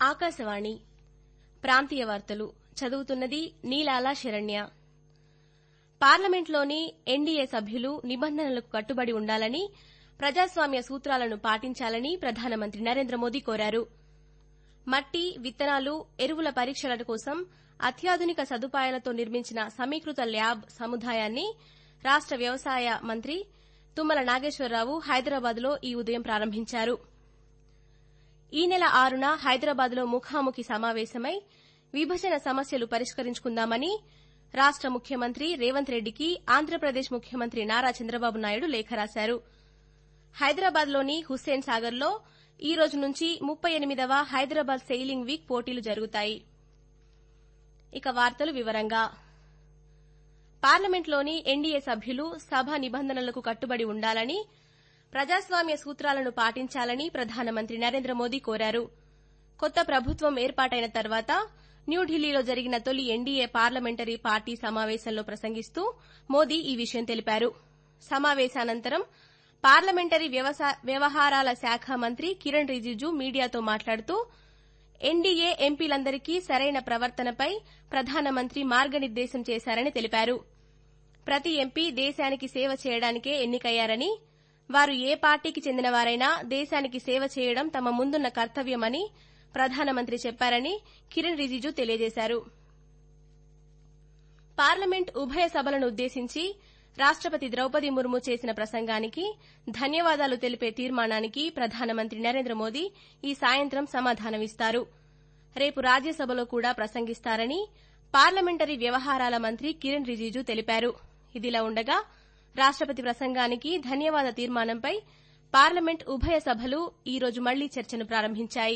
ఆకాశవాణి ప్రాంతీయ వార్తలు చదువుతున్నది నీలాల శరణ్య పార్లమెంట్లోని ఎన్డీఏ సభ్యులు నిబంధనలకు కట్టుబడి ఉండాలని ప్రజాస్వామ్య సూత్రాలను పాటించాలని ప్రధానమంత్రి నరేంద్ర మోదీ కోరారు మట్టి విత్తనాలు ఎరువుల పరీక్షల కోసం అత్యాధునిక సదుపాయాలతో నిర్మించిన సమీకృత ల్యాబ్ సముదాయాన్ని రాష్ట వ్యవసాయ మంత్రి తుమ్మల నాగేశ్వరరావు హైదరాబాద్లో ఈ ఉదయం ప్రారంభించారు ఈ నెల ఆరున హైదరాబాద్లో ముఖాముఖి సమావేశమై విభజన సమస్యలు పరిష్కరించుకుందామని రాష్ట ముఖ్యమంత్రి రేవంత్ రెడ్డికి ఆంధ్రప్రదేశ్ ముఖ్యమంత్రి నారా చంద్రబాబు నాయుడు లేఖ రాశారు హైదరాబాద్లోని హుస్సేన్ సాగర్లో ఈ రోజు నుంచి ముప్పై ఎనిమిదవ హైదరాబాద్ సెయిలింగ్ వీక్ పోటీలు జరుగుతాయి ఇక వార్తలు వివరంగా పార్లమెంట్లోని ఎన్డీఏ సభ్యులు సభ నిబంధనలకు కట్టుబడి ఉండాలని ప్రజాస్వామ్య సూత్రాలను పాటించాలని ప్రధానమంత్రి నరేంద్ర మోదీ కోరారు కొత్త ప్రభుత్వం ఏర్పాటైన తర్వాత న్యూఢిల్లీలో జరిగిన తొలి ఎన్డీఏ పార్లమెంటరీ పార్టీ సమావేశంలో ప్రసంగిస్తూ మోదీ ఈ విషయం తెలిపారు సమావేశానంతరం పార్లమెంటరీ వ్యవహారాల శాఖ మంత్రి కిరణ్ రిజిజు మీడియాతో మాట్లాడుతూ ఎన్డీఏ ఎంపీలందరికీ సరైన ప్రవర్తనపై ప్రధానమంత్రి మార్గనిర్దేశం చేశారని తెలిపారు ప్రతి ఎంపీ దేశానికి సేవ చేయడానికే ఎన్నికయ్యారని వారు ఏ పార్టీకి చెందినవారైనా దేశానికి సేవ చేయడం తమ ముందున్న కర్తవ్యమని ప్రధానమంత్రి చెప్పారని కిరణ్ రిజిజు తెలియజేశారు పార్లమెంట్ ఉభయ సభలను ఉద్దేశించి రాష్టపతి ద్రౌపది ముర్ము చేసిన ప్రసంగానికి ధన్యవాదాలు తెలిపే తీర్మానానికి ప్రధానమంత్రి నరేంద్ర మోదీ ఈ సాయంత్రం సమాధానమిస్తారు రేపు రాజ్యసభలో కూడా ప్రసంగిస్తారని పార్లమెంటరీ వ్యవహారాల మంత్రి కిరణ్ రిజిజు తెలిపారు ఇదిలా ఉండగా రాష్టపతి ప్రసంగానికి ధన్యవాద తీర్మానంపై పార్లమెంట్ ఉభయ సభలు ఈ రోజు మళ్లీ చర్చను ప్రారంభించాయి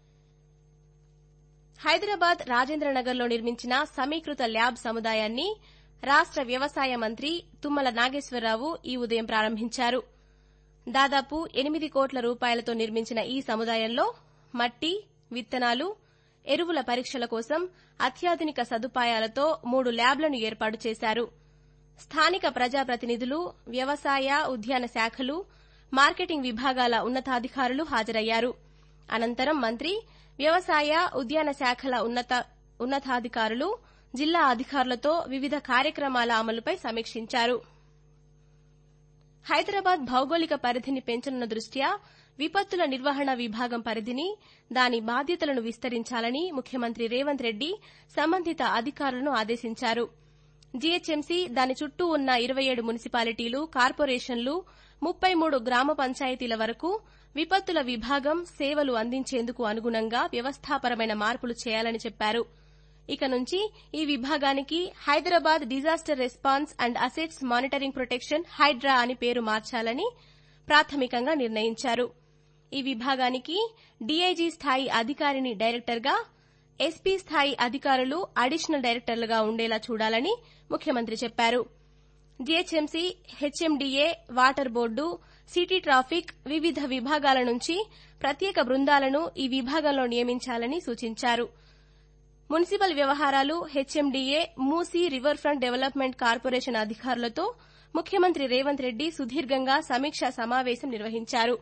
హైదరాబాద్ రాజేంద్రనగర్లో నిర్మించిన సమీకృత ల్యాబ్ సముదాయాన్ని రాష్ట వ్యవసాయ మంత్రి తుమ్మల నాగేశ్వరరావు ఈ ఉదయం ప్రారంభించారు దాదాపు ఎనిమిది కోట్ల రూపాయలతో నిర్మించిన ఈ సముదాయంలో మట్టి విత్తనాలు ఎరువుల పరీక్షల కోసం అత్యాధునిక సదుపాయాలతో మూడు ల్యాబ్లను ఏర్పాటు చేశారు స్థానిక ప్రజాప్రతినిధులు వ్యవసాయ ఉద్యాన శాఖలు మార్కెటింగ్ విభాగాల ఉన్నతాధికారులు హాజరయ్యారు అనంతరం మంత్రి వ్యవసాయ ఉద్యాన శాఖల ఉన్నతాధికారులు జిల్లా అధికారులతో వివిధ కార్యక్రమాల అమలుపై సమీక్షించారు హైదరాబాద్ భౌగోళిక పరిధిని పెంచనున్న దృష్ట్యా విపత్తుల నిర్వహణ విభాగం పరిధిని దాని బాధ్యతలను విస్తరించాలని ముఖ్యమంత్రి రేవంత్ రెడ్డి సంబంధిత అధికారులను ఆదేశించారు జీహెచ్ఎంసీ దాని చుట్టూ ఉన్న ఇరవై ఏడు మున్సిపాలిటీలు కార్పొరేషన్లు ముప్పై మూడు గ్రామ పంచాయతీల వరకు విపత్తుల విభాగం సేవలు అందించేందుకు అనుగుణంగా వ్యవస్థాపరమైన మార్పులు చేయాలని చెప్పారు ఇక నుంచి ఈ విభాగానికి Hyderabad disaster response and assets monitoring protection HYDRAA అని పేరు మార్చాలని ప్రాథమికంగా నిర్ణయించారు ఈ విభాగానికి డీఐజీ స్థాయి అధికారిని డైరెక్టర్గా ఎస్పీ స్థాయి అధికారులు అడిషనల్ డైరెక్టర్లుగా ఉండేలా చూడాలని ముఖ్యమంత్రి చెప్పారు GHMC HMDA water board city traffic వివిధ విభాగాల నుంచి ప్రత్యేక బృందాలను ఈ విభాగంలో నియమించాలని సూచించారు మున్సిపల్ వ్యవహారాలు HMDA Musi river front development corporation అధికారులతో ముఖ్యమంత్రి రేవంత్ రెడ్డి సుదీర్ఘంగా సమీక్షా సమావేశం నిర్వహించారు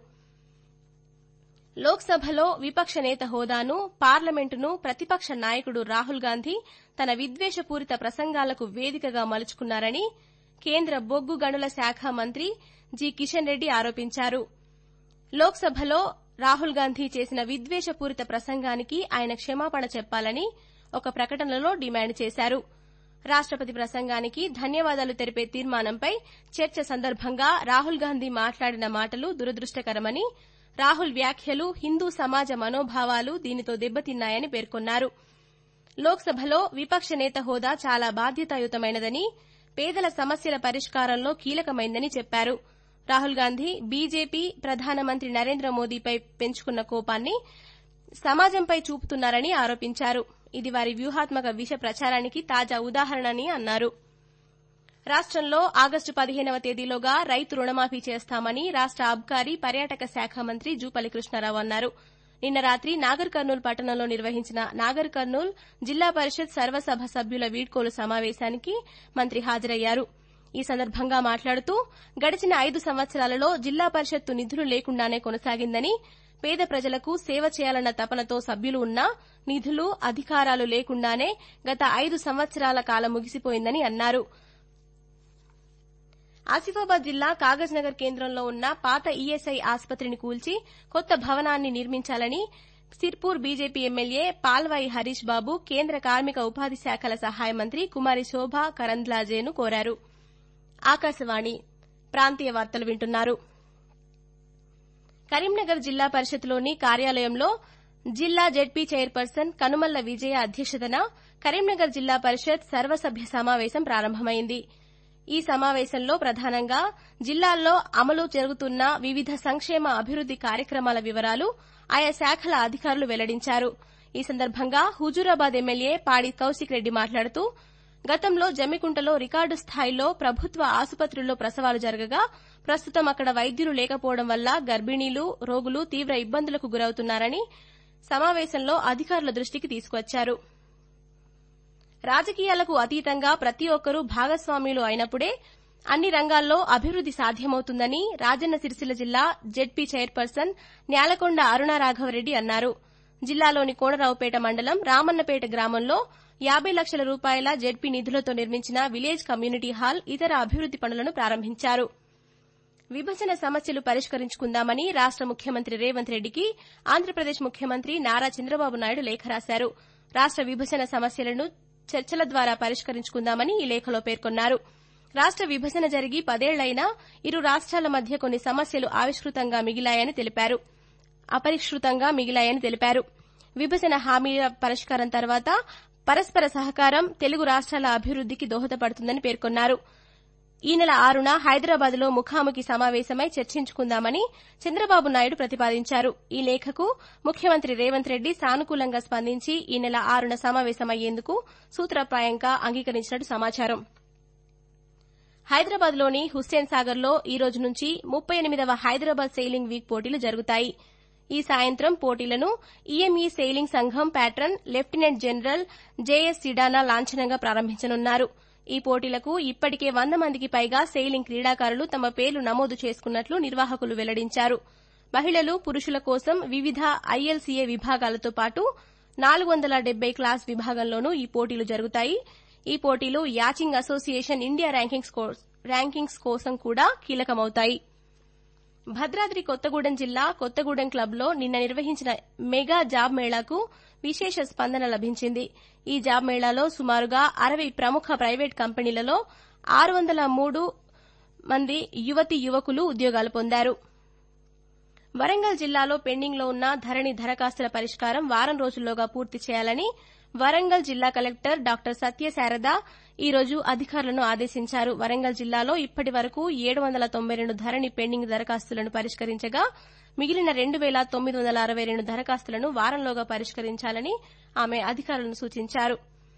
లోక్సభలో విపక్ష నేత హోదాను పార్లమెంటును ప్రతిపక్ష నాయకుడు రాహుల్ గాంధీ తన విద్వేషపూరిత ప్రసంగాలకు వేదికగా మలుచుకున్నారని కేంద్ర బొగ్గు గనుల శాఖ మంత్రి జి కిషన్ రెడ్డి ఆరోపించారు లోక్సభలో రాహుల్ గాంధీ చేసిన విద్వేషపూరిత ప్రసంగానికి ఆయన క్షమాపణ చెప్పాలని ఒక ప్రకటనలో డిమాండ్ చేశారు రాష్టపతి ప్రసంగానికి ధన్యవాదాలు తెలిపే తీర్మానంపై చర్చ సందర్భంగా రాహుల్ గాంధీ మాట్లాడిన మాటలు దురదృష్టకరమని రాహుల్ వ్యాఖ్యలు హిందూ సమాజ మనోభావాలు దీనితో దెబ్బతిన్నాయని పేర్కొన్నారు లోక్సభలో విపక్ష నేత హోదా చాలా బాధ్యతాయుతమైనదని పేదల సమస్యల పరిష్కారంలో కీలకమైందని చెప్పారు రాహుల్ గాంధీ బీజేపీ ప్రధానమంత్రి నరేంద్ర మోదీపై పెంచుకున్న కోపాన్ని సమాజంపై చూపుతున్నారని ఆరోపించారు ఇది వారి వ్యూహాత్మక విష ప్రచారానికి తాజా ఉదాహరణని అన్నారు రాష్టంలో ఆగస్టు పదిహేనవ తేదీలోగా రైతు రుణమాఫీ చేస్తామని రాష్ట అబ్కారీ పర్యాటక శాఖ మంత్రి జూపల్లి కృష్ణారావు అన్నారు నిన్న రాత్రి నాగర్ కర్నూల్ పట్టణంలో నిర్వహించిన నాగర్ కర్నూల్ జిల్లా పరిషత్ సర్వసభ సభ్యుల వీడ్కోలు సమావేశానికి మంత్రి హాజరయ్యారు ఈ సందర్భంగా మాట్లాడుతూ గడిచిన ఐదు సంవత్సరాలలో జిల్లా పరిషత్తు నిధులు లేకుండానే కొనసాగిందని పేద ప్రజలకు సేవ చేయాలన్న తపనతో సభ్యులు ఉన్నా నిధులు అధికారాలు లేకుండానే గత ఐదు సంవత్సరాల కాలం ముగిసిపోయిందని అన్నారు ఆసిఫాబాద్ జిల్లా కాగజ్నగర్ కేంద్రంలో ఉన్న పాత ఈఎస్ఐ ఆసుపత్రిని కూల్చి కొత్త భవనాన్ని నిర్మించాలని సిర్పూర్ బీజేపీ ఎమ్మెల్యే పాల్వాయి హరీష్ బాబు కేంద్ర కార్మిక ఉపాధి శాఖల సహాయ మంత్రి కుమారి శోభ కరంద్లాజేను కోరారు ఆకాశవాణి ప్రాంతీయ వార్తలు వింటున్నారు కరీంనగర్ జిల్లా పరిషత్లోని కార్యాలయంలో జిల్లా జెడ్పీ చైర్పర్సన్ కనుమల్ల విజయ అధ్యక్షతన కరీంనగర్ జిల్లా పరిషత్ సర్వసభ్య సమావేశం ప్రారంభమైంది ఈ సమావేశంలో ప్రధానంగా జిల్లాల్లో అమలు జరుగుతున్న వివిధ సంక్షేమ అభివృద్ది కార్యక్రమాల వివరాలు ఆయా శాఖల అధికారులు వెల్లడించారు ఈ సందర్భంగా హుజూరాబాద్ ఎమ్మెల్యే పాడి కౌశిక్ రెడ్డి మాట్లాడుతూ గతంలో జమ్మికుంటలో రికార్డు స్థాయిలో ప్రభుత్వ ఆసుపత్రుల్లో ప్రసవాలు జరగగా ప్రస్తుతం అక్కడ వైద్యులు లేకపోవడం వల్ల గర్భిణీలు రోగులు తీవ్ర ఇబ్బందులకు గురవుతున్నారని సమావేశంలో అధికారుల దృష్టికి తీసుకువచ్చారు రాజకీయాలకు అతీతంగా ప్రతి ఒక్కరూ భాగస్వామ్యులు అయినప్పుడే అన్ని రంగాల్లో అభివృద్ది సాధ్యమవుతుందని రాజన్న సిరిసిల్ల జిల్లా జెడ్పీ చైర్పర్సన్ న్యాలకొండ అరుణారాఘవరెడ్డి అన్నారు జిల్లాలోని కోనరావుపేట మండలం రామన్నపేట గ్రామంలో యాబై లక్షల రూపాయల జెడ్పీ నిధులతో నిర్మించిన విలేజ్ కమ్యూనిటీ హాల్ ఇతర అభివృద్ది పనులను ప్రారంభించారు విభజన సమస్యలు పరిష్కరించుకుందామని రాష్ట ముఖ్యమంత్రి రేవంత్ రెడ్డికి ఆంధ్రప్రదేశ్ ముఖ్యమంత్రి నారా చంద్రబాబు నాయుడు లేఖ రాశారు రాష్ట విభజన సమస్యలను చర్చల ద్వారా పరిష్కరించుకుందామని ఈ లేఖలో పేర్కొన్నారు రాష్ట విభజన జరిగి పదేళ్లైనా ఇరు రాష్ట్రాల మధ్య కొన్ని సమస్యలు ఆవిష్కృతంగా మిగిలాయని తెలిపారు అపరిష్కృతంగా మిగిలాయని తెలిపారు విభజన హామీల పరిష్కారం తర్వాత పరస్పర సహకారం తెలుగు రాష్ట్రాల అభివృద్దికి దోహదపడుతుందని పేర్కొన్నారు ఈ నెల ఆరున హైదరాబాద్ లో ముఖాముఖి సమావేశమై చర్చించుకుందామని చంద్రబాబు నాయుడు ప్రతిపాదించారు ఈ లేఖకు ముఖ్యమంత్రి రేవంత్ రెడ్డి సానుకూలంగా స్పందించి ఈ నెల ఆరున సమావేశమయ్యేందుకు సూత్రప్రాయంగా అంగీకరించినట్టు సమాచారం హైదరాబాద్ లోని హుస్సేన్ సాగర్ లో ఈ రోజు నుంచి ముప్పై ఎనిమిదవ హైదరాబాద్ సెయిలింగ్ వీక్ పోటీలు జరుగుతాయి ఈ సాయంత్రం పోటీలను ఈఎంఈ సెయిలింగ్ సంఘం patron lieutenant general JS Sidana లాంఛనంగా ప్రారంభించనున్నారు ఈ పోటీలకు ఇప్పటికే వంద మందికి పైగా సెయిలింగ్ క్రీడాకారులు తమ పేర్లు నమోదు చేసుకున్నట్లు నిర్వాహకులు వెల్లడించారు మహిళలు పురుషుల కోసం వివిధ ఐఎల్సీఏ విభాగాలతో పాటు నాలుగు వందల డెబ్బై క్లాస్ విభాగంలోనూ ఈ పోటీలు జరుగుతాయి ఈ పోటీలు యాచింగ్ అసోసియేషన్ ఇండియా ర్యాంకింగ్స్ కోసం కూడా కీలకమవుతాయి భద్రాద్రి కొత్తగూడెం జిల్లా కొత్తగూడెం క్లబ్లో నిన్న నిర్వహించిన మెగా జాబ్ మేళాకు విశేష స్పందన లభించింది ఈ జాబ్ మేళాలో సుమారుగా అరవై ప్రముఖ ప్రైవేట్ కంపెనీలలో ఆరు వందల మూడు మంది యువతి యువకులు ఉద్యోగాలు పొందారు వరంగల్ జిల్లాలో పెండింగ్లో ఉన్న ధరణి దరఖాస్తుల పరిష్కారం వారం రోజుల్లోగా పూర్తి చేయాలని వరంగల్ జిల్లా కలెక్టర్ డాక్టర్ సత్యశారద ఈ రోజు అధికారులను ఆదేశించారు వరంగల్ జిల్లాలో ఇప్పటి వరకు ఏడు వందల తొంభై రెండు ధరణి పెండింగ్ దరఖాస్తులను పరిష్కరించగా మిగిలిన రెండు వేల తొమ్మిది వందల అరవై రెండు దరఖాస్తులను వారంలోగా పరిష్కరించాలని ఆమె అధికారులను సూచించారు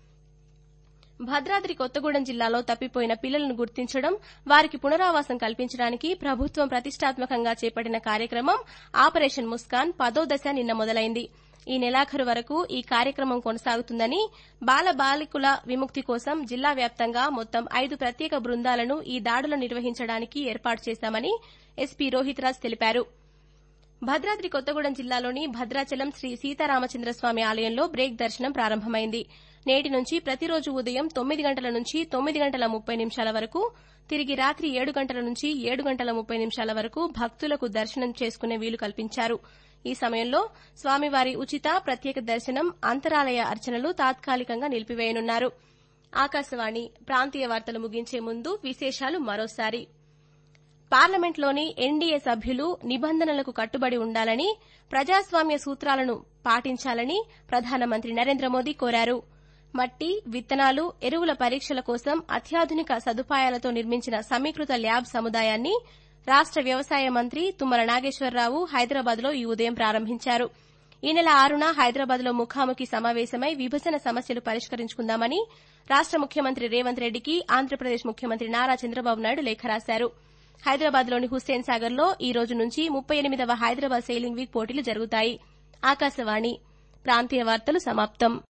భద్రాద్రి కొత్తగూడెం జిల్లాలో తప్పిపోయిన పిల్లలను గుర్తించడం వారికి పునరావాసం కల్పించడానికి ప్రభుత్వం ప్రతిష్టాత్మకంగా చేపట్టిన కార్యక్రమం ఆపరేషన్ ముస్కాన్ పదో దశ నిన్న మొదలైంది ఈ నెలాఖరు వరకు ఈ కార్యక్రమం కొనసాగుతుందని బాల బాలికల విముక్తి కోసం జిల్లా వ్యాప్తంగా మొత్తం ఐదు ప్రత్యేక బృందాలను ఈ దాడులు నిర్వహించడానికి ఏర్పాటు చేశామని ఎస్పీ రోహిత్రాజ్ తెలిపారు భద్రాద్రి కొత్తగూడెం జిల్లాలోని భద్రాచలం శ్రీ సీతారామచంద్రస్వామి ఆలయంలో బ్రేక్ దర్శనం ప్రారంభమైంది నేటి నుంచి ప్రతిరోజు ఉదయం తొమ్మిది గంటల నుంచి తొమ్మిది గంటల ముప్పై నిమిషాల వరకు తిరిగి రాత్రి ఏడు గంటల నుంచి ఏడు గంటల ముప్పై నిమిషాల వరకు భక్తులకు దర్శనం చేసుకునే వీలు కల్పించారు ఈ సమయంలో స్వామివారి ఉచిత ప్రత్యేక దర్శనం అంతరాలయ అర్చనలు తాత్కాలికంగా నిలిపివేయనున్నారు ఆకాశవాణి ప్రాంతీయ వార్తలు ముగించే ముందు విశేషాలు మరోసారి పార్లమెంట్లోని ఎన్డీఏ సభ్యులు నిబంధనలకు కట్టుబడి ఉండాలని ప్రజాస్వామ్య సూత్రాలను పాటించాలని ప్రధానమంత్రి నరేంద్ర మోదీ కోరారు మట్టి విత్తనాలు ఎరువుల పరీక్షల కోసం అత్యాధునిక సదుపాయాలతో నిర్మించిన సమీకృత ల్యాబ్ సముదాయాన్ని రాష్ట వ్యవసాయ మంత్రి తుమ్మల నాగేశ్వరరావు హైదరాబాద్ లో ఈ ఉదయం ప్రారంభించారు ఈ నెల ఆరున హైదరాబాద్ లో ముఖాముఖి సమావేశమై విభజన సమస్యలు పరిష్కరించుకుందామని రాష్ట ముఖ్యమంత్రి రేవంత్ రెడ్డికి ఆంధ్రప్రదేశ్ ముఖ్యమంత్రి నారా చంద్రబాబు నాయుడు లేఖ రాశారు హైదరాబాద్ లోని హుస్సేన్ సాగర్ లో ఈ రోజు నుంచి ముప్పై ఎనిమిదవ హైదరాబాద్ సెయిలింగ్ వీక్ పోటీలు జరుగుతాయి ఆకాశవాణి ప్రాంతీయ వార్తలు సమాప్తం